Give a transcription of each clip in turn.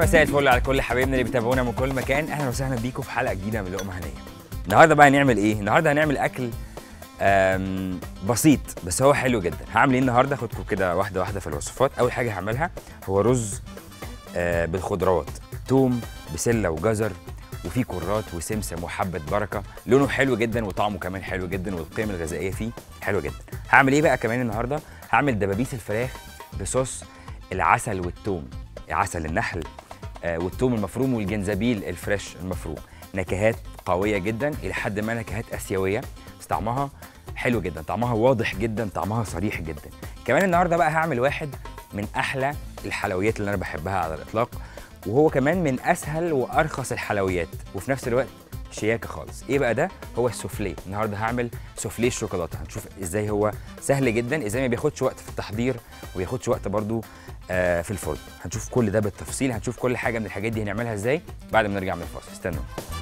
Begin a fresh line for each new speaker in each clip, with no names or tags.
مساء الفل على كل حبايبنا اللي بيتابعونا من كل مكان اهلا وسهلا بيكم في حلقه جديده من لقمه هنيه النهارده بقى هنعمل ايه النهارده هنعمل اكل آم، بسيط بس هو حلو جدا هعمل ايه النهارده خدكم كده واحده واحده في الوصفات اول حاجه هعملها هو رز آه، بالخضروات توم بسله وجزر وفيه كرات وسمسم وحبه بركه لونه حلو جدا وطعمه كمان حلو جدا والقيم الغذائيه فيه حلوه جدا هعمل ايه بقى كمان النهارده هعمل دبابيس الفراخ بصوص العسل والثوم عسل النحل آه، والثوم المفروم والجنزبيل الفريش المفروم نكهات قويه جدا الى حد ما نكهات اسيويه بس طعمها حلو جدا طعمها واضح جدا طعمها صريح جدا كمان النهارده بقى هعمل واحد من احلى الحلويات اللي انا بحبها على الاطلاق وهو كمان من اسهل وارخص الحلويات وفي نفس الوقت شياكه خالص ايه بقى ده هو السوفليه النهارده هعمل سوفليه الشوكولاته هنشوف ازاي هو سهل جدا ازاي ما بياخدش وقت في التحضير وبياخدش وقت برضو آه في الفرن هنشوف كل ده بالتفصيل هنشوف كل حاجه من الحاجات دي هنعملها ازاي بعد ما نرجع من الفاصل استنوا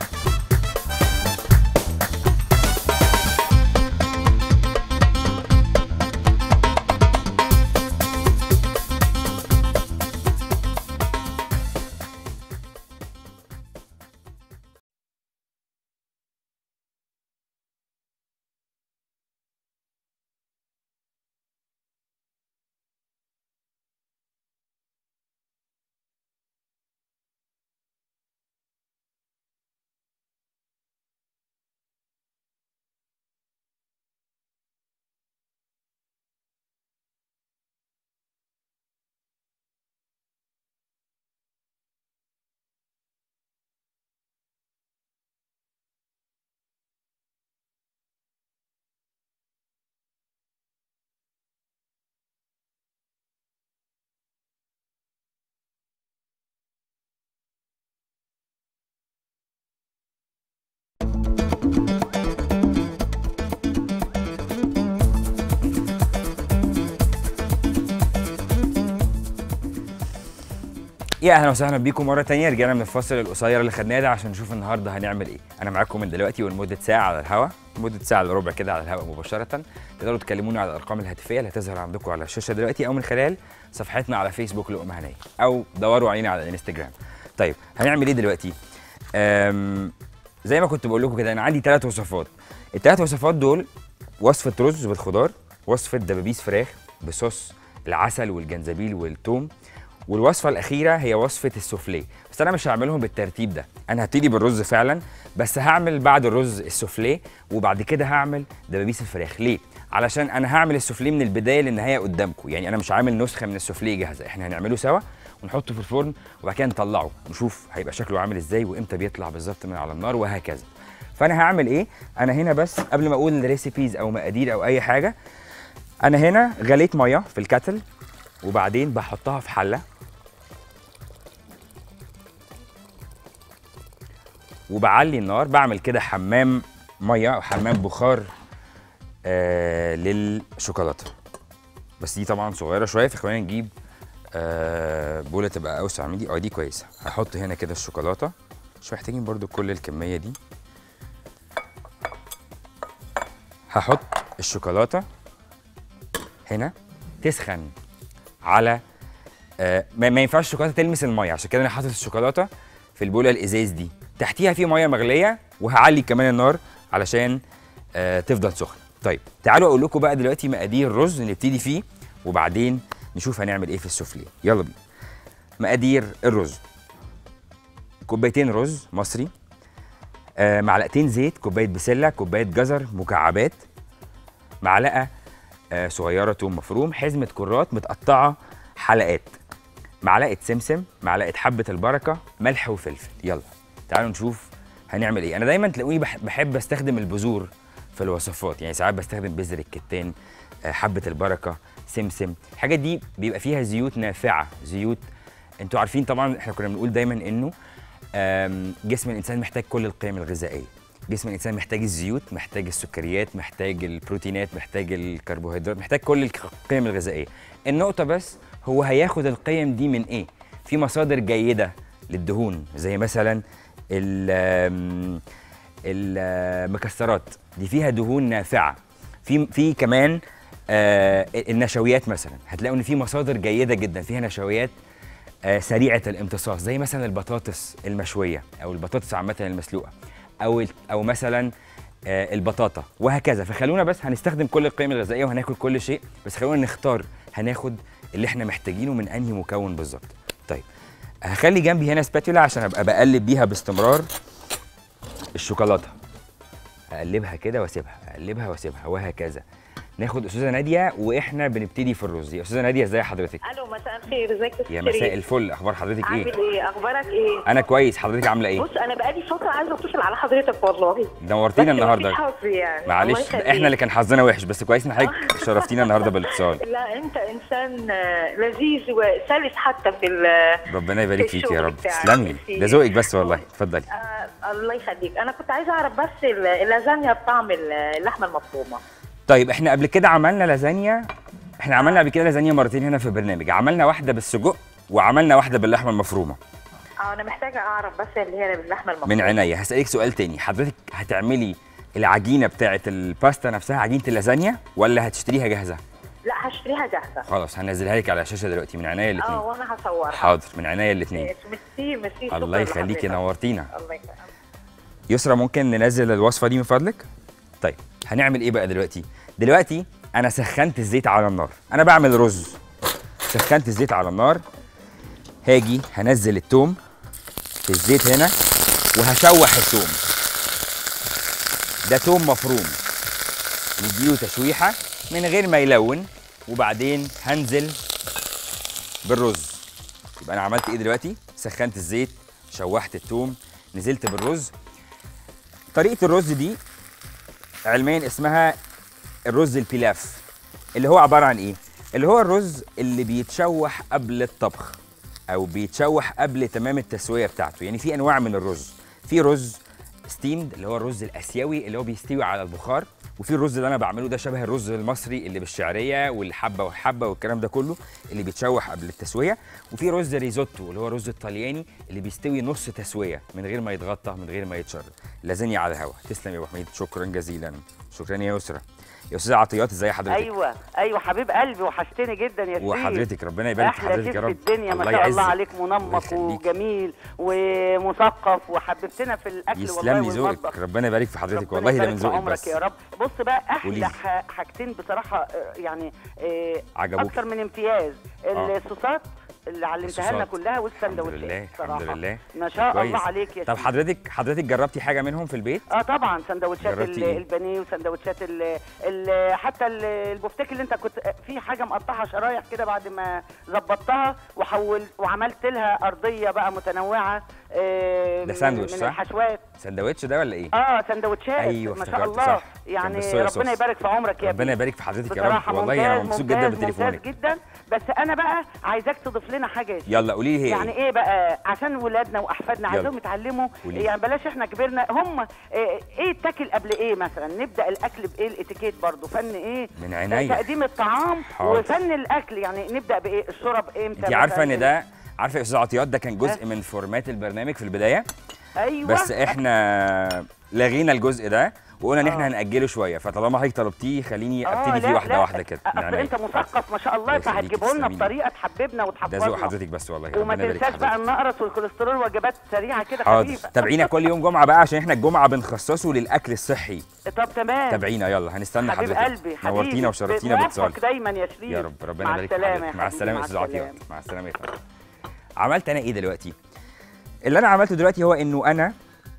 يا اهلا وسهلا بيكم مره تانية رجعنا من الفاصل القصير اللي خدناه ده عشان نشوف النهارده هنعمل ايه انا معاكم من دلوقتي ولمده ساعه على الهواء لمده ساعه الا ربع كده على الهواء مباشره تقدروا تكلموني على الارقام الهاتفيه اللي هتظهر عندكم على الشاشه دلوقتي او من خلال صفحتنا على فيسبوك لقمه هنيه او دوروا علينا على الانستجرام طيب هنعمل ايه دلوقتي أم زي ما كنت بقول لكم كده انا عندي ثلاث وصفات الثلاث وصفات دول وصفه رز بالخضار وصفه دبابيس فراخ بصوص العسل والجنزبيل والثوم والوصفه الاخيره هي وصفه السوفليه بس انا مش هعملهم بالترتيب ده انا هبتدي بالرز فعلا بس هعمل بعد الرز السوفليه وبعد كده هعمل دبابيس الفراخ ليه علشان انا هعمل السوفليه من البدايه للنهايه قدامكم يعني انا مش عامل نسخه من السوفليه جاهزه احنا هنعمله سوا ونحطه في الفرن وبعد كده نطلعه نشوف هيبقى شكله عامل ازاي وامتى بيطلع بالظبط من على النار وهكذا فانا هعمل ايه انا هنا بس قبل ما اقول ريسيبيز او مقادير او اي حاجه انا هنا غليت ميه في الكاتل وبعدين بحطها في حله وبعلي النار بعمل كده حمام ميه او حمام بخار آه للشوكولاته بس دي طبعا صغيره شويه فخلينا نجيب آه بوله تبقى اوسع من دي اه دي كويسه هحط هنا كده الشوكولاته مش محتاجين برضو كل الكميه دي هحط الشوكولاته هنا تسخن على آه ما ما ينفعش الشوكولاته تلمس الميه عشان كده انا حاطط الشوكولاته في البوله الازاز دي تحتيها في ميه مغليه وهعلي كمان النار علشان آه تفضل سخنه طيب تعالوا اقول لكم بقى دلوقتي مقادير الرز نبتدي فيه وبعدين نشوف هنعمل ايه في السفليه يلا بينا مقادير الرز كوبايتين رز مصري آه معلقتين زيت كوبايه بسله كوبايه جزر مكعبات معلقه آه صغيره توم مفروم حزمه كرات متقطعه حلقات معلقه سمسم معلقه حبه البركه ملح وفلفل يلا تعالوا نشوف هنعمل ايه انا دايما تلاقوني بح- بحب استخدم البذور في الوصفات يعني ساعات بستخدم بذر الكتان آه، حبه البركه سمسم الحاجات دي بيبقى فيها زيوت نافعه زيوت انتوا عارفين طبعا احنا كنا بنقول دايما انه آم، جسم الانسان محتاج كل القيم الغذائيه جسم الانسان محتاج الزيوت محتاج السكريات محتاج البروتينات محتاج الكربوهيدرات محتاج كل القيم الغذائيه النقطه بس هو هياخد القيم دي من ايه في مصادر جيده للدهون زي مثلا ال- آم، المكسرات دي فيها دهون نافعه في في كمان آه، النشويات مثلا هتلاقوا ان في مصادر جيده جدا فيها نشويات آه سريعه الامتصاص زي مثلا البطاطس المشويه او البطاطس عامه المسلوقه او ال- او مثلا آه البطاطا وهكذا فخلونا بس هنستخدم كل القيم الغذائيه وهناكل كل شيء بس خلونا نختار هناخد اللي احنا محتاجينه من انهي مكون بالظبط طيب هخلي جنبي هنا سباتولا عشان ابقى بقلب بيها باستمرار الشوكولاته اقلبها كده واسيبها اقلبها واسيبها وهكذا ناخد استاذه ناديه واحنا بنبتدي في الرز يا استاذه ناديه ازي حضرتك
الو مساء الخير ازيك يا
يا
أستاذ
مساء
شريف؟
الفل اخبار حضرتك
عامل
ايه
ايه اخبارك ايه
انا كويس حضرتك عامله ايه
بص انا بقالي فتره عايزه اتصل على حضرتك والله
نورتينا
بس
النهارده
مفيش حظ يعني
معلش
الله يخليك.
احنا اللي كان حظنا وحش بس كويس ان حضرتك شرفتينا النهارده بالاتصال
لا انت انسان آه، لذيذ وسلس حتى في ال-
ربنا يبارك
في
فيك يا
الشغل
رب
بتاعك.
تسلمي
ميرسي.
ده ذوقك بس والله اتفضلي
آه الله يخليك انا كنت عايزه اعرف بس ال- اللازانيا بطعم ال- اللحمه المفرومه
طيب احنا قبل كده عملنا لازانيا احنا عملنا قبل كده لازانيا مرتين هنا في البرنامج عملنا واحده بالسجق وعملنا واحده باللحمه المفرومه
اه انا محتاجه اعرف بس اللي هي باللحمه المفرومه
من عينيا هسألك سؤال تاني حضرتك هتعملي العجينه بتاعه الباستا نفسها عجينه اللازانيا ولا هتشتريها جاهزه
لا هشتريها جاهزه
خلاص هنزلها لك على الشاشه دلوقتي من عينيا
اه
الاثنين
وانا هصورها
حاضر من عينيا الاثنين
ميرسي ميرسي
الله
شكراً
يخليكي
لحضرتك.
نورتينا
الله يخليك
يسرا ممكن ننزل الوصفه دي من فضلك طيب هنعمل ايه بقى دلوقتي دلوقتي انا سخنت الزيت على النار انا بعمل رز سخنت الزيت على النار هاجي هنزل التوم في الزيت هنا وهشوح التوم ده توم مفروم نديله تشويحه من غير ما يلون وبعدين هنزل بالرز يبقى انا عملت ايه دلوقتي سخنت الزيت شوحت التوم نزلت بالرز طريقه الرز دي علميا اسمها الرز البيلاف اللي هو عباره عن ايه اللي هو الرز اللي بيتشوح قبل الطبخ او بيتشوح قبل تمام التسويه بتاعته يعني في انواع من الرز في رز ستيمد اللي هو الرز الاسيوي اللي هو بيستوي على البخار وفي الرز اللي انا بعمله ده شبه الرز المصري اللي بالشعريه والحبه والحبه والكلام ده كله اللي بيتشوح قبل التسويه وفي رز ريزوتو اللي هو الرز الطلياني اللي بيستوي نص تسويه من غير ما يتغطى من غير ما يتشرب لازانيا على الهوا تسلم يا ابو حميد شكرا جزيلا شكرا يا يسرا يا استاذه عطيات ازي حضرتك
ايوه ايوه حبيب قلبي وحشتني جدا يا شريف
وحضرتك ربنا يبارك في
احلى
حضرتك
شيف
يا
في
رب
الدنيا ما
الله
شاء الله
يعزك.
عليك
الله
منمق
يخليك.
وجميل ومثقف وحببتنا في الاكل
يسلم لي
والله
ذوقك
والمطبخ
ربنا يبارك في حضرتك
ربنا
والله ده
يبارك
من
في
ذوقك
عمرك
بس
يا رب بص بقى
قوليلي.
احلى ح- حاجتين بصراحه آه، يعني آه،
عجبوك.
اكتر من امتياز
آه.
الصوصات اللي علمتها لنا
الصوصات.
كلها
الحمد
والسندوتشات
لله الحمد
صراحة.
لله
ما شاء
كويس.
الله عليك يا
طب
شيخ.
حضرتك حضرتك جربتي حاجه منهم في البيت
اه طبعا سندوتشات
جربتي
ال-
إيه؟
البانيه وسندوتشات ال ال حتى ال- البفتيك اللي انت كنت في حاجه مقطعها شرايح كده بعد ما ظبطتها وحول وعملت لها ارضيه بقى متنوعه آه،
ده
من-
ساندوتش
من
صح؟
الحشوات
سندوتش ده ولا ايه
اه سندوتشات
أيوة،
ما شاء
افتكرت،
الله
صح. كان
يعني
بالصويا
ربنا
صوص.
يبارك في عمرك يا
ربنا
ابني
يبارك في حضرتك يا رب
بصراحه
والله
ممتاز
انا مبسوط جدا
ممتاز
بتليفونك
ممتاز جدا بس انا بقى عايزاك تضيف لنا حاجه يا شيخ.
يلا قولي لي هي
يعني
ايه
ايه بقى عشان ولادنا واحفادنا
يلا.
عايزهم يتعلموا
قولي.
يعني بلاش احنا كبرنا هم آه، ايه التاكل قبل ايه مثلا نبدا الاكل بايه الاتيكيت برضو فن ايه
من عينيا.
تقديم الطعام
حاضر.
وفن الاكل يعني نبدا بايه الشرب امتى
انت عارفه
مثلاً؟
ان ده عارفه يا استاذ عطيات ده كان جزء
ها؟
من فورمات البرنامج في البدايه
ايوه
بس احنا لغينا الجزء ده وقلنا ان احنا
آه.
هنأجله شويه فطالما حضرتك طلبتيه خليني
آه،
ابتدي فيه
لا،
واحده
لا.
واحده كده من
اصل
عينيا.
انت مثقف ما شاء الله
الله يخليكي،
فهتجيبه لنا
تسلمي لي.
بطريقه تحببنا
ده
وتحفظنا
ذوق حضرتك بس والله
وما
ربنا يبارك
تنساش
في
بقى
حضرتك
النقرس والكوليسترول وجبات سريعه كده
حاضر
خفيفه
تابعينا كل يوم جمعه بقى عشان احنا الجمعه بنخصصه للاكل الصحي
طب تمام
تابعينا يلا هنستنى
حبيب
حضرتك
قلبي حبيبي
نورتينا وشرفتينا
موفق
باتصالك
دايما يا شريف
يا رب ربنا
مع
يبارك في
السلامه
حضرتك
يا
مع
حبيبي،
السلامه يا
مع
استاذ عطيات
السلامة.
مع السلامه يا فندم عملت انا ايه دلوقتي اللي انا عملته دلوقتي هو انه انا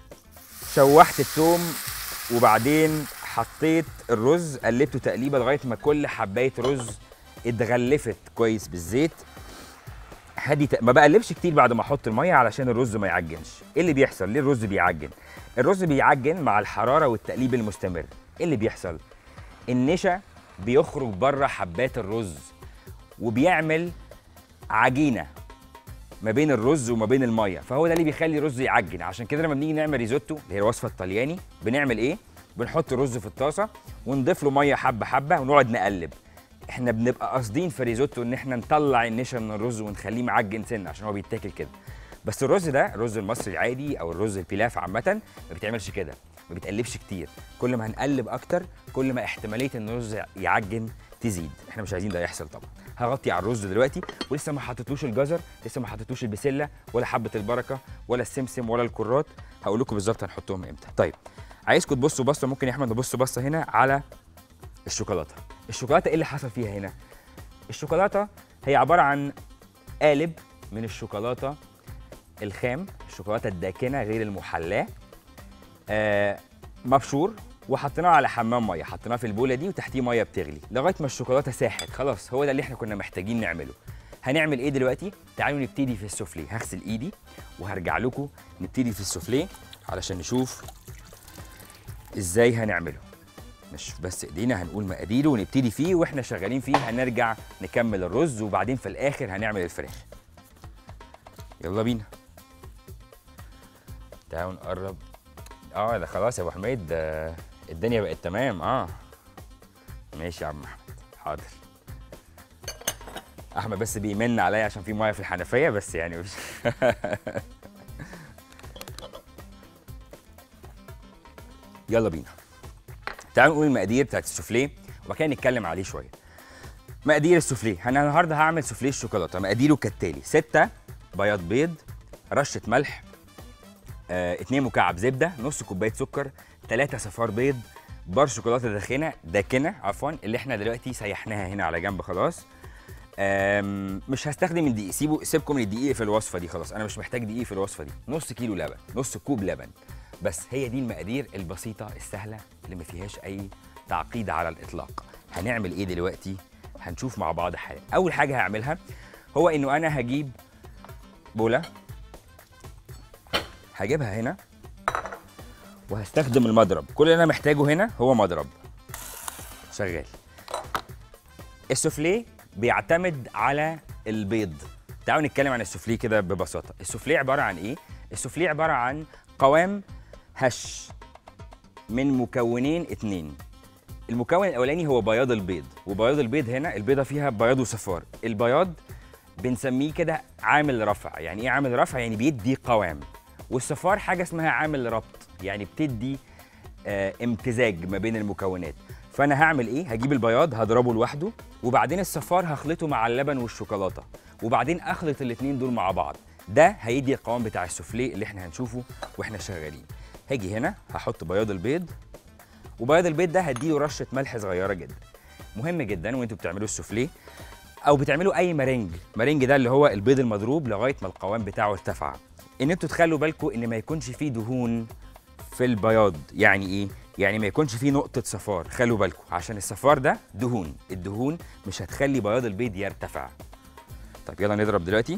شوحت التوم وبعدين حطيت الرز قلبته تقليبه لغايه ما كل حبايه رز اتغلفت كويس بالزيت هدي ت... ما بقلبش كتير بعد ما احط الميه علشان الرز ما يعجنش ايه اللي بيحصل ليه الرز بيعجن الرز بيعجن مع الحراره والتقليب المستمر ايه اللي بيحصل النشا بيخرج بره حبات الرز وبيعمل عجينه ما بين الرز وما بين الميه فهو ده اللي بيخلي الرز يعجن عشان كده لما بنيجي نعمل ريزوتو اللي هي الوصفه الطلياني بنعمل ايه بنحط الرز في الطاسه ونضيف له ميه حبه حبه ونقعد نقلب احنا بنبقى قاصدين في ريزوتو ان احنا نطلع النشا من الرز ونخليه معجن سنه عشان هو بيتاكل كده بس الرز ده الرز المصري العادي او الرز البيلاف عامه ما بيتعملش كده ما بيتقلبش كتير كل ما هنقلب اكتر كل ما احتماليه ان الرز يعجن تزيد احنا مش عايزين ده يحصل طبعا هغطي على الرز دلوقتي ولسه ما حطيتلوش الجزر لسه ما حطيتلوش البسله ولا حبه البركه ولا السمسم ولا الكرات هقول لكم بالظبط هنحطهم امتى طيب عايزكم تبصوا بصه ممكن يا احمد نبص بصه هنا على الشوكولاته الشوكولاته ايه اللي حصل فيها هنا الشوكولاته هي عباره عن قالب من الشوكولاته الخام الشوكولاته الداكنه غير المحلاه آه مبشور وحطيناه على حمام ميه حطيناه في البوله دي وتحتيه ميه بتغلي لغايه ما الشوكولاته ساحت خلاص هو ده اللي احنا كنا محتاجين نعمله هنعمل ايه دلوقتي تعالوا نبتدي في السوفليه هغسل ايدي وهرجع لكم نبتدي في السوفليه علشان نشوف ازاي هنعمله مش بس ايدينا هنقول مقاديره ونبتدي فيه واحنا شغالين فيه هنرجع نكمل الرز وبعدين في الاخر هنعمل الفراخ يلا بينا تعالوا نقرب اه ده خلاص يا ابو حميد ده الدنيا بقت تمام اه ماشي يا عم احمد حاضر احمد بس بيمن عليا عشان في ميه في الحنفيه بس يعني مش يلا بينا تعالوا نقول المقادير بتاعت السوفليه وبعد كده نتكلم عليه شويه مقادير السوفليه انا النهارده هعمل سوفليه الشوكولاته مقاديره كالتالي ستة بياض بيض رشه ملح آه، اتنين مكعب زبده نص كوبايه سكر ثلاثة صفار بيض بار شوكولاته داخنه داكنه عفوا اللي احنا دلوقتي سيحناها هنا على جنب خلاص آم، مش هستخدم الدقيق سيبوا سيبكم من الدقيق في الوصفه دي خلاص انا مش محتاج دقيق في الوصفه دي نص كيلو لبن نص كوب لبن بس هي دي المقادير البسيطه السهله اللي ما فيهاش اي تعقيد على الاطلاق هنعمل ايه دلوقتي هنشوف مع بعض حالا اول حاجه هعملها هو انه انا هجيب بوله هجيبها هنا وهستخدم المضرب كل اللي انا محتاجه هنا هو مضرب شغال السوفليه بيعتمد على البيض تعالوا نتكلم عن السوفليه كده ببساطه السوفليه عباره عن ايه السوفليه عباره عن قوام هش من مكونين اتنين المكون الاولاني هو بياض البيض وبياض البيض هنا البيضه فيها بياض وصفار البياض بنسميه كده عامل رفع يعني ايه عامل رفع يعني بيدي قوام والصفار حاجه اسمها عامل ربط يعني بتدي آه امتزاج ما بين المكونات فانا هعمل ايه هجيب البياض هضربه لوحده وبعدين الصفار هخلطه مع اللبن والشوكولاته وبعدين اخلط الاتنين دول مع بعض ده هيدي القوام بتاع السوفليه اللي احنا هنشوفه واحنا شغالين هاجي هنا هحط بياض البيض وبياض البيض ده هديله رشه ملح صغيره جدا مهم جدا وانتوا بتعملوا السوفليه او بتعملوا اي مرنج مرنج ده اللي هو البيض المضروب لغايه ما القوام بتاعه ارتفع ان انتوا تخلوا بالكم ان ما يكونش فيه دهون في البياض يعني ايه يعني ما يكونش فيه نقطه صفار خلوا بالكم عشان الصفار ده دهون الدهون مش هتخلي بياض البيض يرتفع طيب يلا نضرب دلوقتي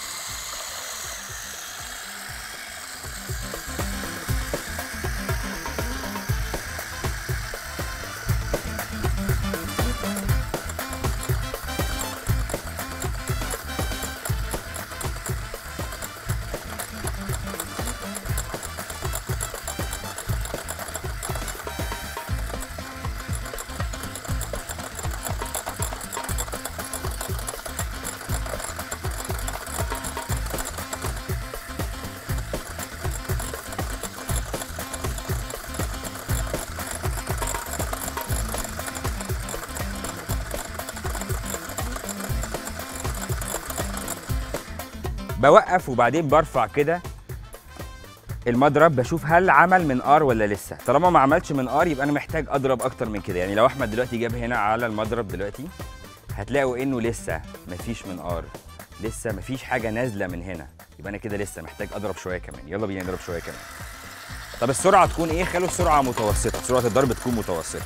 بوقف وبعدين برفع كده المضرب بشوف هل عمل منقار ولا لسه طالما ما عملش منقار يبقى انا محتاج اضرب اكتر من كده يعني لو احمد دلوقتي جاب هنا على المضرب دلوقتي هتلاقوا انه لسه مفيش منقار لسه مفيش حاجه نازله من هنا يبقى انا كده لسه محتاج اضرب شويه كمان يلا بينا نضرب شويه كمان طب السرعه تكون ايه خلوا السرعه متوسطه سرعه الضرب تكون متوسطه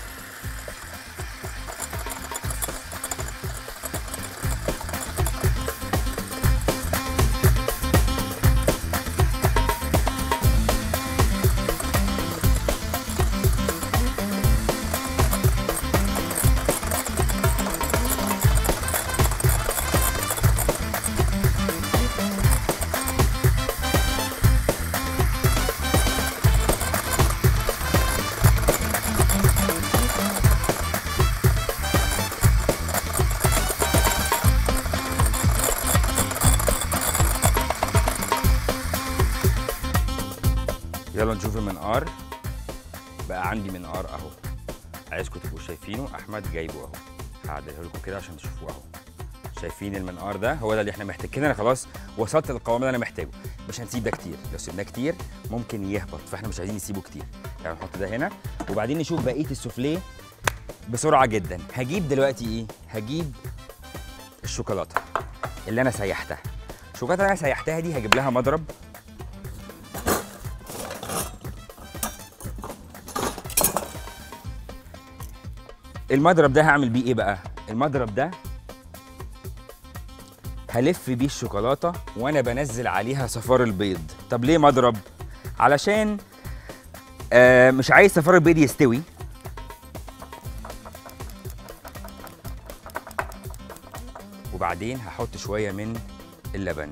يلا نشوف المنقار بقى عندي منقار اهو عايزكم تبقوا شايفينه احمد جايبه اهو هعدله لكم كده عشان تشوفوه اهو شايفين المنقار ده هو ده اللي احنا محتاج كده انا خلاص وصلت للقوام اللي انا محتاجه مش هنسيب ده كتير لو سيبناه كتير ممكن يهبط فاحنا مش عايزين نسيبه كتير يعني نحط ده هنا وبعدين نشوف بقيه السوفليه بسرعه جدا هجيب دلوقتي ايه هجيب الشوكولاته اللي انا سيحتها الشوكولاته اللي انا سيحتها دي هجيب لها مضرب المضرب ده هعمل بيه ايه بقى المضرب ده هلف بيه الشوكولاته وانا بنزل عليها صفار البيض طب ليه مضرب علشان آه مش عايز صفار البيض يستوي وبعدين هحط شويه من اللبن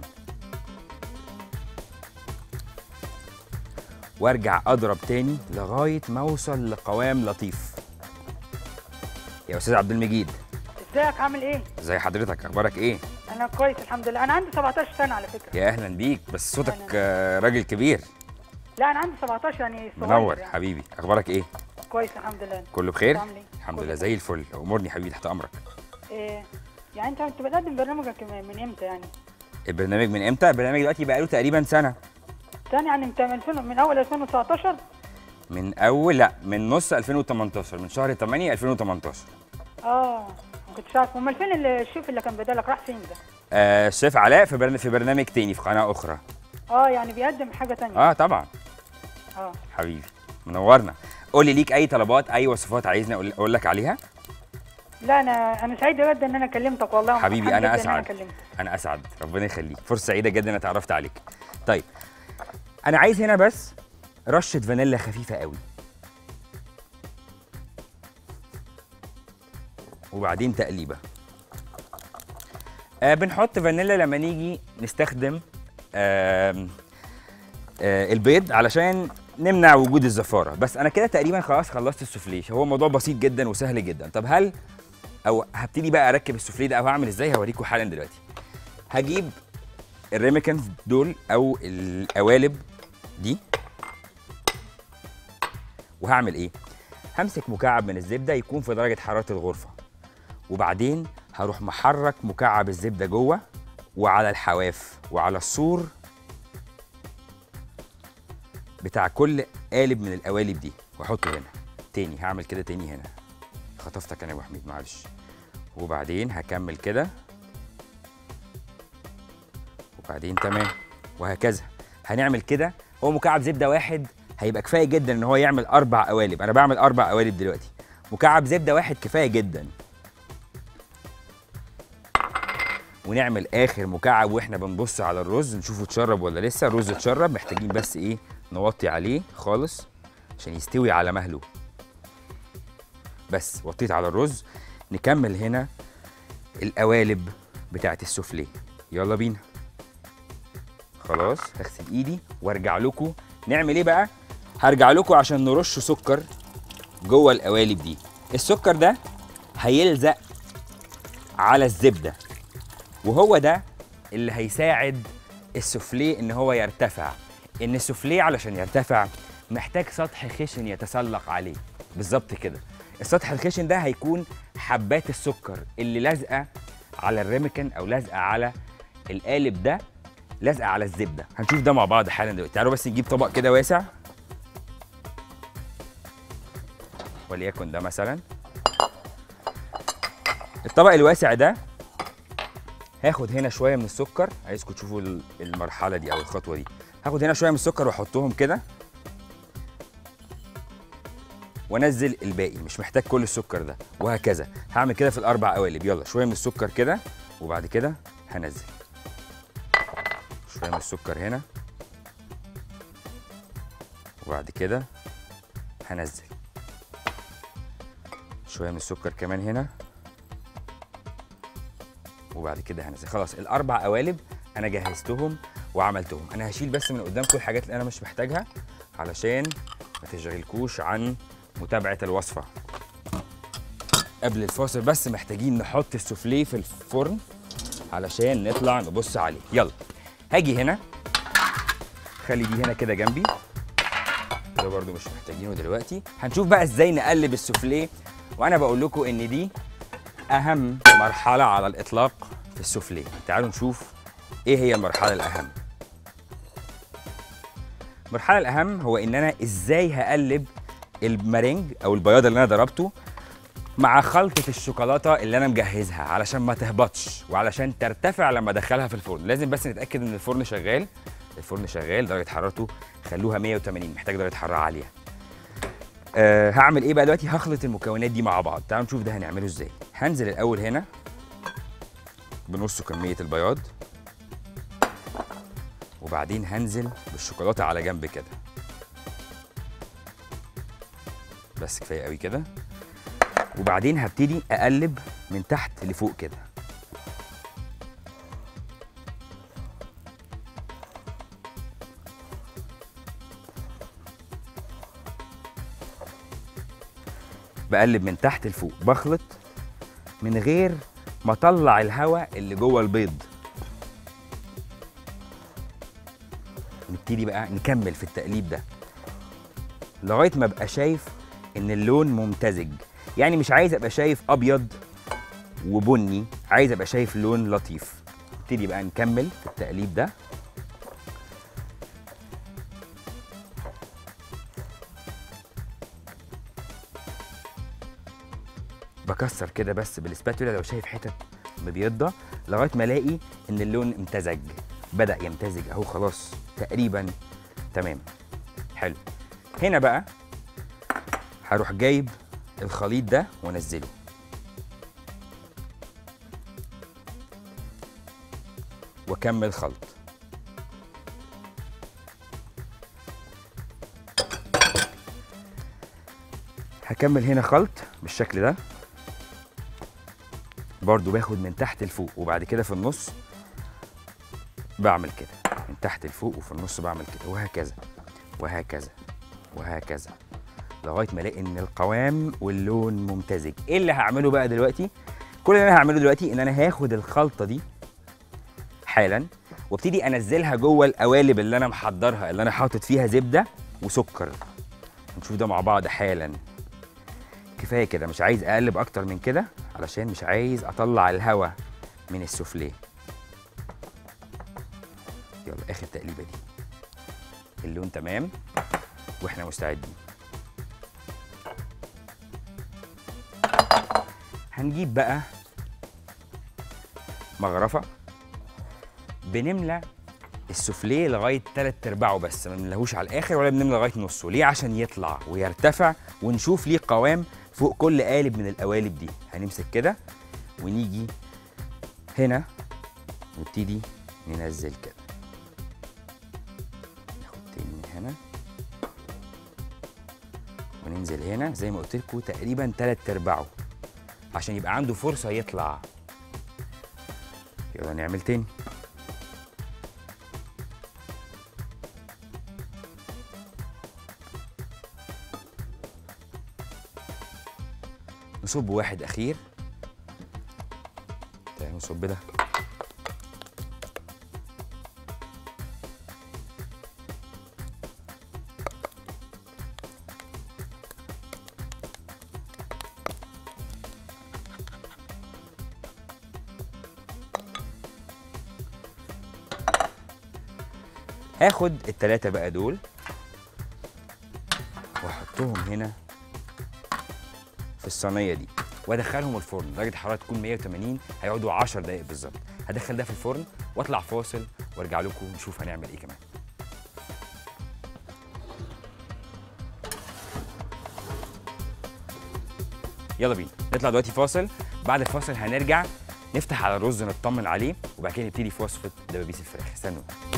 وارجع اضرب تاني لغايه ما اوصل لقوام لطيف يا استاذ عبد المجيد
ازيك عامل ايه
ازي حضرتك اخبارك ايه
انا كويس الحمد لله انا عندي 17 سنه على فكره
يا اهلا بيك بس صوتك آه، راجل كبير
لا انا عندي 17 يعني صغير
منور
يعني.
حبيبي اخبارك ايه
كويس الحمد لله
كله بخير
عامل ايه؟
الحمد
كله
لله زي الفل امورني حبيبي تحت امرك
إيه يعني انت انت بتقدم برنامجك من من امتى يعني
البرنامج من امتى البرنامج دلوقتي بقى له تقريبا سنه
تاني يعني انت من 2000 من اول 2019
من اول لا من نص 2018 من شهر 8 2018
اه ما كنتش عارف امال فين ال- الشيف اللي كان بدالك راح فين ده
آه الشيف علاء في برن... في برنامج تاني في قناه اخرى
اه يعني بيقدم حاجه تانية
اه طبعا
اه
حبيبي منورنا قول لي ليك اي طلبات اي وصفات عايزني اقول اقول لك عليها
لا انا انا سعيد جدا ان انا كلمتك والله
حبيبي
وفرحان
انا
جداً إن
اسعد
كلمتك.
انا اسعد ربنا يخليك فرصه سعيده جدا ان اتعرفت عليك طيب انا عايز هنا بس رشه فانيلا خفيفه قوي وبعدين تقليبه آه بنحط فانيلا لما نيجي نستخدم آه آه البيض علشان نمنع وجود الزفاره بس انا كده تقريبا خلاص خلصت السوفليه هو موضوع بسيط جدا وسهل جدا طب هل او هبتدي بقى اركب السوفليه ده او هعمل ازاي هوريكم حالا دلوقتي هجيب الريميكنز دول او القوالب دي وهعمل ايه همسك مكعب من الزبده يكون في درجه حراره الغرفه وبعدين هروح محرك مكعب الزبده جوه وعلى الحواف وعلى السور بتاع كل قالب من القوالب دي واحطه هنا تاني هعمل كده تاني هنا خطفتك انا يا ابو حميد معلش وبعدين هكمل كده وبعدين تمام وهكذا هنعمل كده هو مكعب زبده واحد هيبقى كفايه جدا ان هو يعمل اربع قوالب انا بعمل اربع قوالب دلوقتي مكعب زبده واحد كفايه جدا ونعمل اخر مكعب واحنا بنبص على الرز نشوفه اتشرب ولا لسه الرز اتشرب محتاجين بس ايه نوطي عليه خالص عشان يستوي على مهله بس وطيت على الرز نكمل هنا القوالب بتاعت السوفليه يلا بينا خلاص هغسل ايدي وارجع لكم نعمل ايه بقى هرجع لكم عشان نرش سكر جوه القوالب دي السكر ده هيلزق على الزبده وهو ده اللي هيساعد السوفليه ان هو يرتفع ان السوفليه علشان يرتفع محتاج سطح خشن يتسلق عليه بالظبط كده السطح الخشن ده هيكون حبات السكر اللي لازقه على الريمكن او لازقه على القالب ده لازقه على الزبده هنشوف ده مع بعض حالا دلوقتي تعالوا بس نجيب طبق كده واسع وليكن ده مثلا الطبق الواسع ده هاخد هنا شويه من السكر عايزكم تشوفوا ال- المرحله دي او الخطوه دي هاخد هنا شويه من السكر واحطهم كده وانزل الباقي مش محتاج كل السكر ده وهكذا هعمل كده في الاربع قوالب يلا شويه من السكر كده وبعد كده هنزل شويه من السكر هنا وبعد كده هنزل شويه من السكر كمان هنا وبعد كده هنزل خلاص الاربع قوالب انا جهزتهم وعملتهم انا هشيل بس من قدامكم الحاجات اللي انا مش محتاجها علشان ما تشغلكوش عن متابعه الوصفه قبل الفاصل بس محتاجين نحط السوفليه في الفرن علشان نطلع نبص عليه يلا هاجي هنا خلي دي هنا كده جنبي ده برضو مش محتاجينه دلوقتي هنشوف بقى ازاي نقلب السوفليه وانا بقول لكم ان دي اهم مرحله على الاطلاق في السوفليه تعالوا نشوف ايه هي المرحله الاهم المرحله الاهم هو ان انا ازاي هقلب المارينج او البياض اللي انا ضربته مع خلطة الشوكولاتة اللي أنا مجهزها علشان ما تهبطش وعلشان ترتفع لما أدخلها في الفرن، لازم بس نتأكد إن الفرن شغال، الفرن شغال درجة حرارته خلوها 180 محتاج درجة حرارة عالية. أه هعمل إيه بقى دلوقتي؟ هخلط المكونات دي مع بعض، تعالوا نشوف ده هنعمله إزاي. هنزل الأول هنا بنص كمية البياض وبعدين هنزل بالشوكولاتة على جنب كده. بس كفاية قوي كده. وبعدين هبتدي اقلب من تحت لفوق كده بقلب من تحت لفوق بخلط من غير ما اطلع الهواء اللي جوه البيض نبتدي بقى نكمل في التقليب ده لغايه ما ابقى شايف ان اللون ممتزج يعني مش عايز ابقى شايف ابيض وبني عايز ابقى شايف لون لطيف نبتدي بقى نكمل في التقليب ده بكسر كده بس بالسباتولا لو شايف حتت مبيضة لغايه ما الاقي ان اللون امتزج بدا يمتزج اهو خلاص تقريبا تمام حلو هنا بقى هروح جايب الخليط ده وانزله واكمل خلط هكمل هنا خلط بالشكل ده برضو باخد من تحت لفوق وبعد كده في النص بعمل كده من تحت لفوق وفي النص بعمل كده وهكذا وهكذا وهكذا لغايه ما الاقي ان القوام واللون ممتزج ايه اللي هعمله بقى دلوقتي كل اللي انا هعمله دلوقتي ان انا هاخد الخلطه دي حالا وابتدي انزلها جوه القوالب اللي انا محضرها اللي انا حاطط فيها زبده وسكر نشوف ده مع بعض حالا كفايه كده مش عايز اقلب اكتر من كده علشان مش عايز اطلع الهواء من السوفليه يلا اخر تقليبه دي اللون تمام واحنا مستعدين هنجيب بقى مغرفه بنملى السوفليه لغايه تلات ارباعه بس ما بنملاهوش على الاخر ولا بنملى لغايه نصه ليه عشان يطلع ويرتفع ونشوف ليه قوام فوق كل قالب من القوالب دي هنمسك كده ونيجي هنا نبتدي ننزل كده ناخد تاني من هنا وننزل هنا زي ما قلت لكم تقريبا تلات ارباعه عشان يبقى عنده فرصه يطلع يلا نعمل تاني نصب واحد اخير تعالوا نصب ده هاخد التلاتة بقى دول واحطهم هنا في الصينيه دي وادخلهم الفرن درجه الحراره تكون 180 هيقعدوا 10 دقائق بالظبط هدخل ده في الفرن واطلع فاصل وارجع لكم نشوف هنعمل ايه كمان يلا بينا نطلع دلوقتي فاصل بعد الفاصل هنرجع نفتح على الرز نطمن عليه وبعد كده نبتدي في وصفه دبابيس الفراخ استنوا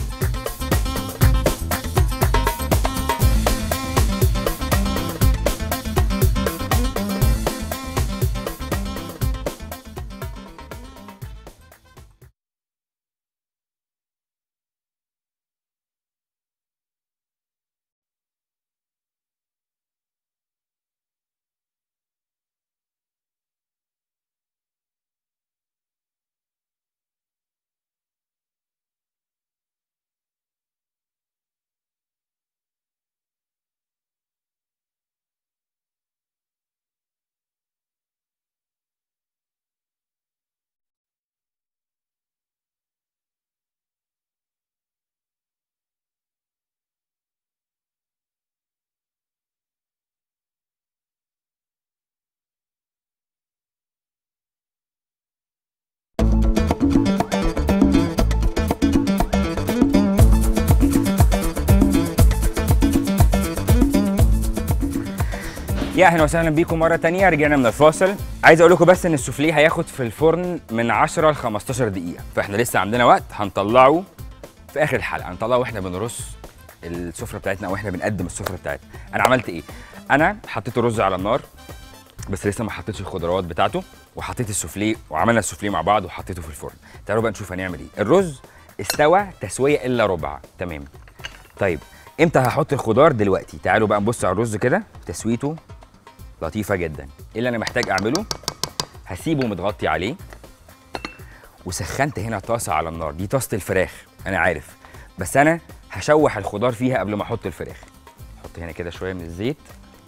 يا اهلا وسهلا بيكم مره تانية رجعنا من الفاصل عايز اقول لكم بس ان السوفليه هياخد في الفرن من 10 ل 15 دقيقه فاحنا لسه عندنا وقت هنطلعه في اخر الحلقه هنطلعه واحنا بنرص السفره بتاعتنا او احنا بنقدم السفره بتاعتنا انا عملت ايه انا حطيت الرز على النار بس لسه ما حطيتش الخضروات بتاعته وحطيت السوفليه وعملنا السوفليه مع بعض وحطيته في الفرن تعالوا بقى نشوف هنعمل ايه الرز استوى تسويه الا ربع تمام طيب امتى هحط الخضار دلوقتي تعالوا بقى نبص على الرز كده تسويته لطيفه جدا ايه اللي انا محتاج اعمله هسيبه متغطي عليه وسخنت هنا طاسه على النار دي طاسه الفراخ انا عارف بس انا هشوح الخضار فيها قبل ما احط الفراخ احط هنا كده شويه من الزيت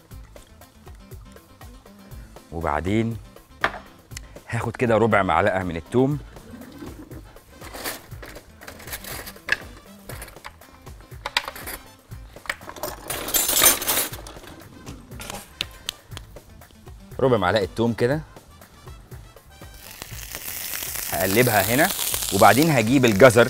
وبعدين هاخد كده ربع معلقه من الثوم ربع معلقه توم كده هقلبها هنا وبعدين هجيب الجزر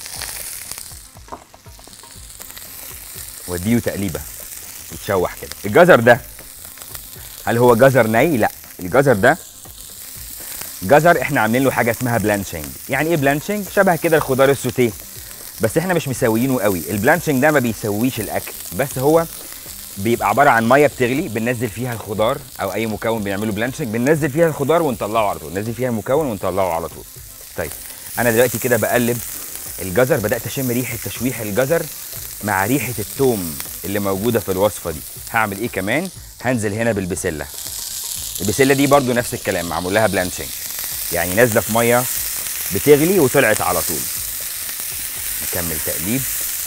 واديله تقليبه يتشوح كده الجزر ده هل هو جزر ني لا الجزر ده جزر احنا عاملين له حاجه اسمها بلانشنج يعني ايه بلانشنج شبه كده الخضار السوتيه بس احنا مش مسويينه قوي البلانشنج ده ما بيسويش الاكل بس هو بيبقى عباره عن ميه بتغلي بننزل فيها الخضار او اي مكون بنعمله بلانشنج بننزل فيها الخضار ونطلعه على طول ننزل فيها المكون ونطلعه على طول طيب انا دلوقتي كده بقلب الجزر بدات اشم ريحه تشويح الجزر مع ريحه التوم اللي موجوده في الوصفه دي هعمل ايه كمان هنزل هنا بالبسله البسله دي برضو نفس الكلام معمول لها بلانشنج يعني نازله في ميه بتغلي وطلعت على طول نكمل تقليب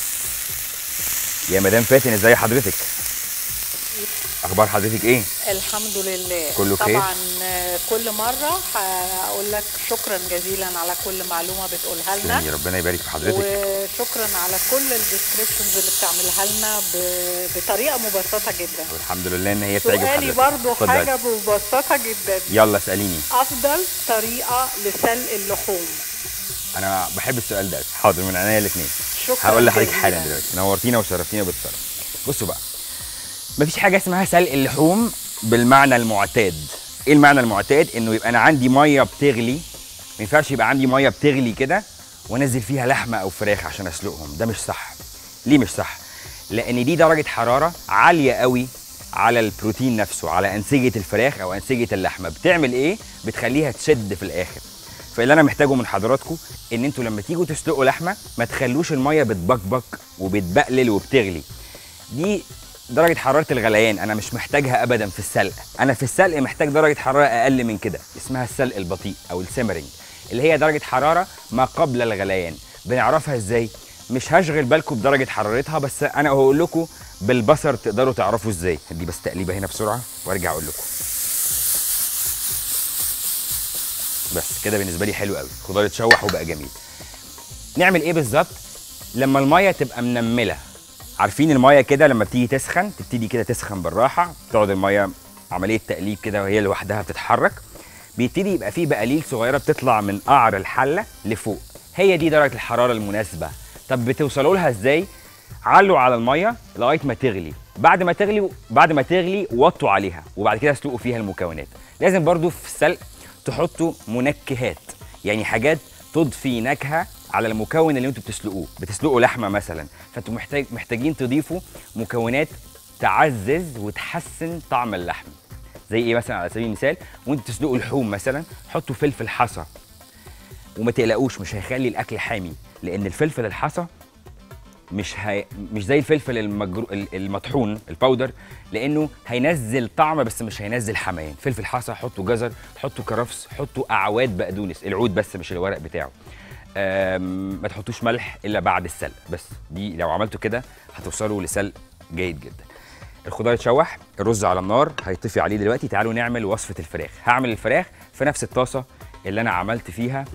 يا مدام فاتن ازاي حضرتك اخبار حضرتك ايه
الحمد لله
كله خير؟
طبعا آه، كل مره هقول لك شكرا جزيلا على كل معلومه بتقولها لنا
تسلمي ربنا يبارك في حضرتك
وشكرا على كل الديسكريبشنز اللي بتعملها لنا ب- بطريقه مبسطه جدا
والحمد لله ان هي بتعجب
سؤالي
حضرتك
برضو
اتفضلي.
حاجه مبسطه جدا
يلا اساليني
افضل طريقه لسلق اللحوم
انا بحب السؤال ده حاضر من عينيا الاثنين
شكرا
هقول لحضرتك
جزيلا.
حالا دلوقتي نورتينا وشرفتينا بالشرف بصوا بقى مفيش حاجه اسمها سلق اللحوم بالمعنى المعتاد ايه المعنى المعتاد انه يبقى انا عندي ميه بتغلي ما ينفعش يبقى عندي ميه بتغلي كده وانزل فيها لحمه او فراخ عشان اسلقهم ده مش صح ليه مش صح لان دي درجه حراره عاليه قوي على البروتين نفسه على انسجه الفراخ او انسجه اللحمه بتعمل ايه بتخليها تشد في الاخر فاللي انا محتاجه من حضراتكم ان انتوا لما تيجوا تسلقوا لحمه ما تخلوش الميه بتبكبك وبتبقلل وبتغلي دي درجه حراره الغليان انا مش محتاجها ابدا في السلق انا في السلق محتاج درجه حراره اقل من كده اسمها السلق البطيء او السيمرنج اللي هي درجه حراره ما قبل الغليان بنعرفها ازاي مش هشغل بالكم بدرجه حرارتها بس انا هقول لكم بالبصر تقدروا تعرفوا ازاي دي بس تقليبه هنا بسرعه وارجع اقول لكم بس كده بالنسبه لي حلو قوي الخضار اتشوح وبقى جميل نعمل ايه بالظبط لما الميه تبقى منمله عارفين الميه كده لما بتيجي تسخن تبتدي كده تسخن بالراحه تقعد الميه عمليه تقليب كده وهي لوحدها بتتحرك بيبتدي يبقى فيه بقاليل صغيره بتطلع من قعر الحله لفوق هي دي درجه الحراره المناسبه طب بتوصلوا لها ازاي علوا على الميه لغايه ما تغلي بعد ما تغلي بعد ما تغلي وطوا عليها وبعد كده اسلقوا فيها المكونات لازم برضو في السلق تحطوا منكهات يعني حاجات تضفي نكهه على المكون اللي انتوا بتسلقوه بتسلقوا لحمه مثلا فانتوا محتاج محتاجين تضيفوا مكونات تعزز وتحسن طعم اللحم زي ايه مثلا على سبيل المثال وانتوا بتسلقوا لحوم مثلا حطوا فلفل حصى وما تقلقوش مش هيخلي الاكل حامي لان الفلفل الحصى مش هي... مش زي الفلفل المجرو... المطحون الباودر لانه هينزل طعم بس مش هينزل حمايان فلفل حصى حطوا جزر حطوا كرفس حطوا اعواد بقدونس العود بس مش الورق بتاعه أم... ما تحطوش ملح الا بعد السلق بس دي لو عملتوا كده هتوصلوا لسلق جيد جدا الخضار اتشوح الرز على النار هيطفي عليه دلوقتي تعالوا نعمل وصفه الفراخ هعمل الفراخ في نفس الطاسه اللي انا عملت فيها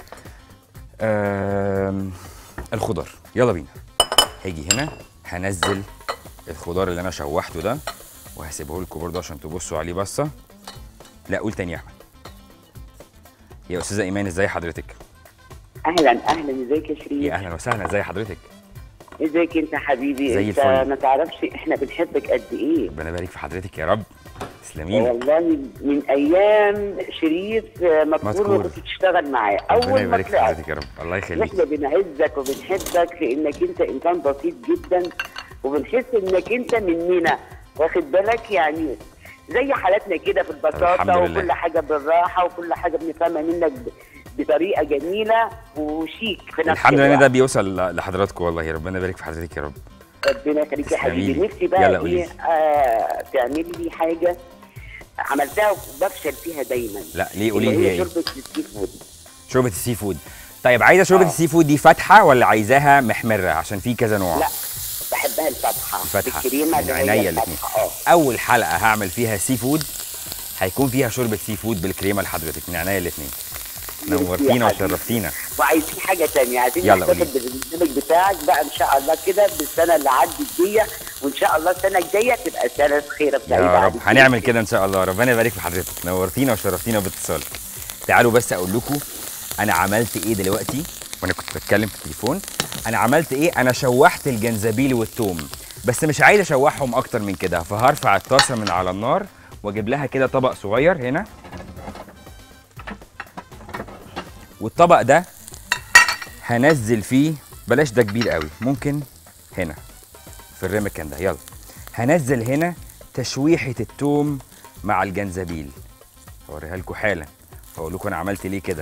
أم... الخضار يلا بينا هاجي هنا هنزل الخضار اللي انا شوحته ده وهسيبه لكم برضه عشان تبصوا عليه بصه لا قول تاني يا احمد يا استاذه ايمان ازاي حضرتك
اهلا اهلا ازيك يا شيرين
يا اهلا وسهلا ازي حضرتك
ازيك انت حبيبي
زي
انت
الفل.
ما تعرفش احنا بنحبك قد ايه
ربنا يبارك في حضرتك يا رب تسلمي لي
والله من ايام شريف آه، مذكور
مذكور.
ما كنت تشتغل معاه
ربنا
اول ما
يبارك في
طلعت
حضرتك يا رب الله يخليك
احنا بنعزك وبنحبك لانك انت انسان بسيط جدا وبنحس انك انت مننا واخد بالك يعني زي حالاتنا كده في
الحمد
البساطه
لله.
وكل حاجه بالراحه وكل حاجه بنفهمها منك ب- بطريقه جميله وشيك في نفس
الحمد لله ان
الوقت.
ده بيوصل ل- لحضراتكم والله ربنا يبارك في حضرتك يا رب
ربنا يخليك يا
تسلمي
حبيبي
لي.
نفسي بقى
يلا قولي
ايه آه تعملي لي حاجه عملتها وبفشل فيها دايما
لا ليه قولي
اللي
لي
هي
ايه
شوربه السي فود
شوربه السي فود طيب عايزه شوربه
آه.
السي فود دي فاتحه ولا عايزاها محمره عشان في كذا نوع
لا بحبها الفاتحه
الفاتحه
بالكريمه اللي
من
هي
عينيا
الفاتحة.
الاثنين
اه
اول حلقه هعمل فيها سي فود هيكون فيها شوربه سي فود بالكريمه لحضرتك من عينيا الاثنين نورتينا
يا حبيبي.
وشرفتينا
وعايزين حاجه تانية عايزين
يلا
نحتفل
قولي.
بالبرنامج بتاعك بقى ان شاء الله كده بالسنه اللي عدت دي وان شاء الله السنه الجايه تبقى سنه خير سعيده
يا رب
عليك.
هنعمل كده ان شاء الله ربنا يبارك في حضرتك نورتينا وشرفتينا باتصالك تعالوا بس اقول لكم انا عملت ايه دلوقتي وانا كنت بتكلم في التليفون انا عملت ايه انا شوحت الجنزبيل والثوم بس مش عايز اشوحهم اكتر من كده فهرفع الطاسه من على النار واجيب لها كده طبق صغير هنا والطبق ده هنزل فيه بلاش ده كبير قوي ممكن هنا في الريمكان ده يلا هنزل هنا تشويحة التوم مع الجنزبيل هوريها لكم حالا هقول لكم انا عملت ليه كده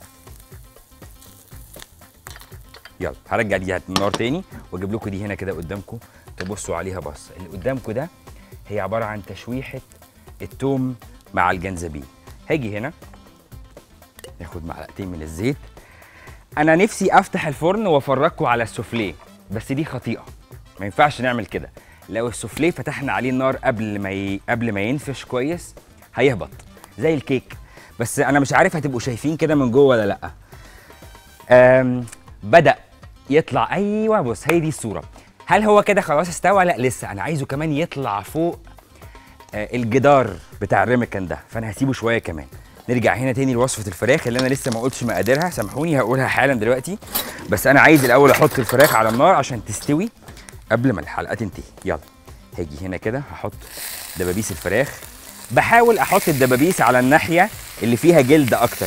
يلا هرجع دي النار تاني واجيب لكم دي هنا كده قدامكم تبصوا عليها بص اللي قدامكم ده هي عباره عن تشويحه التوم مع الجنزبيل هاجي هنا ناخد معلقتين من الزيت انا نفسي افتح الفرن وافرجكم على السوفليه بس دي خطيئه ما ينفعش نعمل كده لو السوفليه فتحنا عليه النار قبل ما ي... قبل ما ينفش كويس هيهبط زي الكيك بس انا مش عارف هتبقوا شايفين كده من جوه ولا لا أم بدا يطلع ايوه بص هي دي الصوره هل هو كده خلاص استوى لا لسه انا عايزه كمان يطلع فوق آه، الجدار بتاع الريمكان ده فانا هسيبه شويه كمان نرجع هنا تاني لوصفه الفراخ اللي انا لسه ما قلتش مقاديرها سامحوني هقولها حالا دلوقتي بس انا عايز الاول احط الفراخ على النار عشان تستوي قبل ما الحلقه تنتهي يلا هاجي هنا كده هحط دبابيس الفراخ بحاول احط الدبابيس على الناحيه اللي فيها جلد اكتر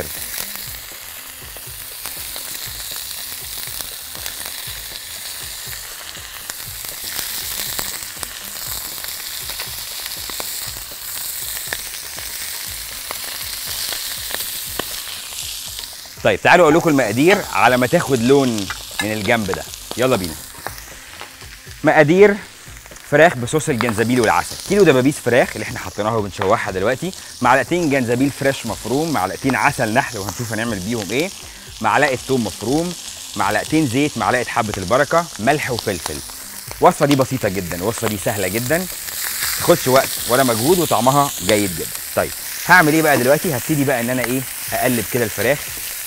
طيب تعالوا اقول لكم المقادير على ما تاخد لون من الجنب ده يلا بينا مقادير فراخ بصوص الجنزبيل والعسل كيلو دبابيس فراخ اللي احنا حطيناها وبنشوحها دلوقتي معلقتين جنزبيل فريش مفروم معلقتين عسل نحل وهنشوف هنعمل بيهم ايه معلقه ثوم مفروم معلقتين زيت معلقه حبه البركه ملح وفلفل الوصفه دي بسيطه جدا الوصفه دي سهله جدا تاخدش وقت ولا مجهود وطعمها جيد جدا طيب هعمل ايه بقى دلوقتي هبتدي بقى ان انا ايه اقلب كده الفراخ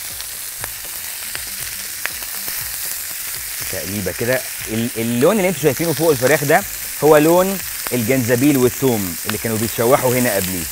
تقليبه كده ال- اللون اللي انتوا شايفينه فوق الفراخ ده هو لون الجنزبيل والثوم اللي كانوا بيتشوحوا هنا قبليه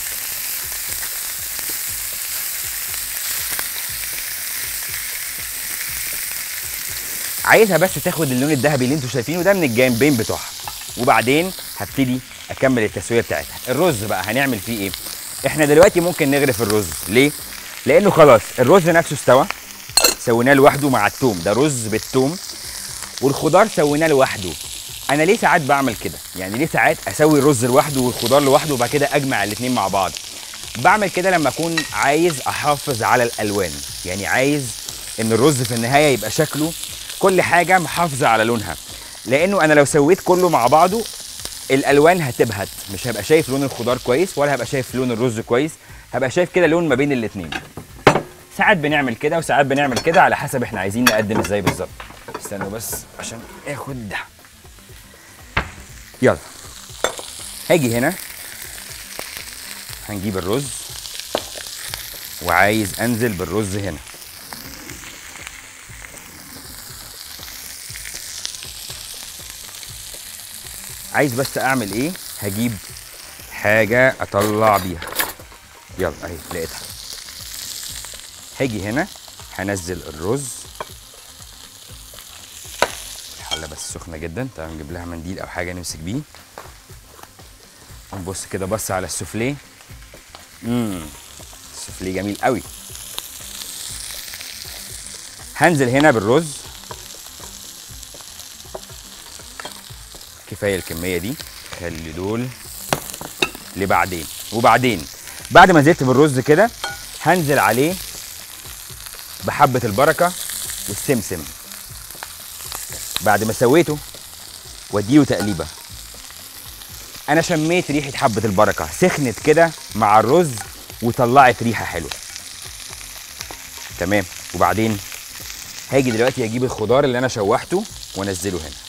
عايزها بس تاخد اللون الذهبي اللي انتوا شايفينه ده من الجانبين بتوعها وبعدين هبتدي اكمل التسويه بتاعتها الرز بقى هنعمل فيه ايه احنا دلوقتي ممكن نغرف الرز ليه لانه خلاص الرز نفسه استوى سويناه لوحده مع التوم ده رز بالثوم والخضار سويناه لوحده انا ليه ساعات بعمل كده يعني ليه ساعات اسوي الرز لوحده والخضار لوحده وبعد كده اجمع الاثنين مع بعض بعمل كده لما اكون عايز احافظ على الالوان يعني عايز ان الرز في النهايه يبقى شكله كل حاجه محافظه على لونها لانه انا لو سويت كله مع بعضه الالوان هتبهت مش هبقى شايف لون الخضار كويس ولا هبقى شايف لون الرز كويس هبقى شايف كده لون ما بين الاثنين ساعات بنعمل كده وساعات بنعمل كده على حسب احنا عايزين نقدم ازاي بالظبط استنوا بس عشان اخد ده يلا هاجي هنا هنجيب الرز وعايز انزل بالرز هنا عايز بس اعمل ايه هجيب حاجه اطلع بيها يلا اهي لقيتها هاجي هنا هنزل الرز الحله بس سخنه جدا تعالوا نجيب لها منديل او حاجه نمسك بيه ونبص كده بص على السوفليه امم السوفليه جميل قوي هنزل هنا بالرز كفايه الكميه دي خلي دول لبعدين وبعدين بعد ما نزلت بالرز كده هنزل عليه بحبه البركه والسمسم بعد ما سويته واديله تقليبه انا شميت ريحه حبه البركه سخنت كده مع الرز وطلعت ريحه حلوه تمام وبعدين هاجي دلوقتي اجيب الخضار اللي انا شوحته وانزله هنا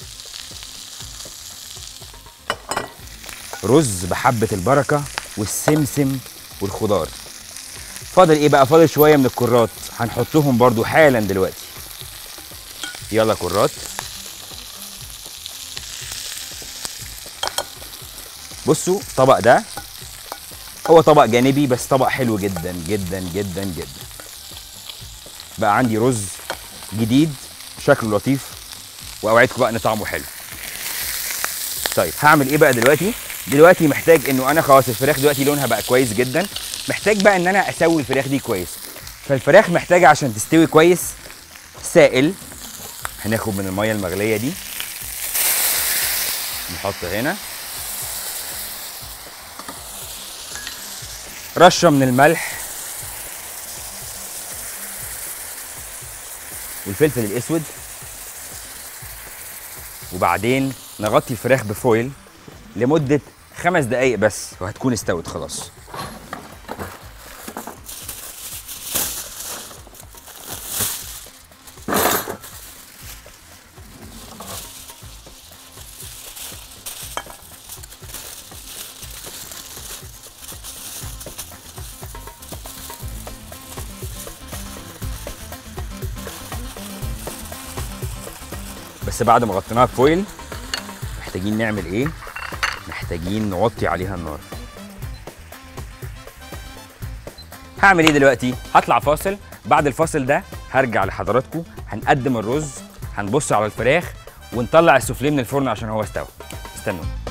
رز بحبه البركه والسمسم والخضار فاضل ايه بقى فاضل شويه من الكرات هنحطهم برضو حالا دلوقتي يلا كرات بصوا الطبق ده هو طبق جانبي بس طبق حلو جدا جدا جدا جدا بقى عندي رز جديد شكله لطيف واوعدكم بقى ان طعمه حلو طيب هعمل ايه بقى دلوقتي دلوقتي محتاج انه انا خلاص الفراخ دلوقتي لونها بقى كويس جدا محتاج بقى ان انا اسوي الفراخ دي كويس فالفراخ محتاجه عشان تستوي كويس سائل هناخد من الميه المغليه دي نحط هنا رشه من الملح والفلفل الاسود وبعدين نغطي الفراخ بفويل لمده خمس دقايق بس وهتكون استوت خلاص بس بعد ما غطيناها بفويل محتاجين نعمل ايه محتاجين نوطي عليها النار هعمل ايه دلوقتي هطلع فاصل بعد الفاصل ده هرجع لحضراتكم هنقدم الرز هنبص على الفراخ ونطلع السوفليه من الفرن عشان هو استوى استنوا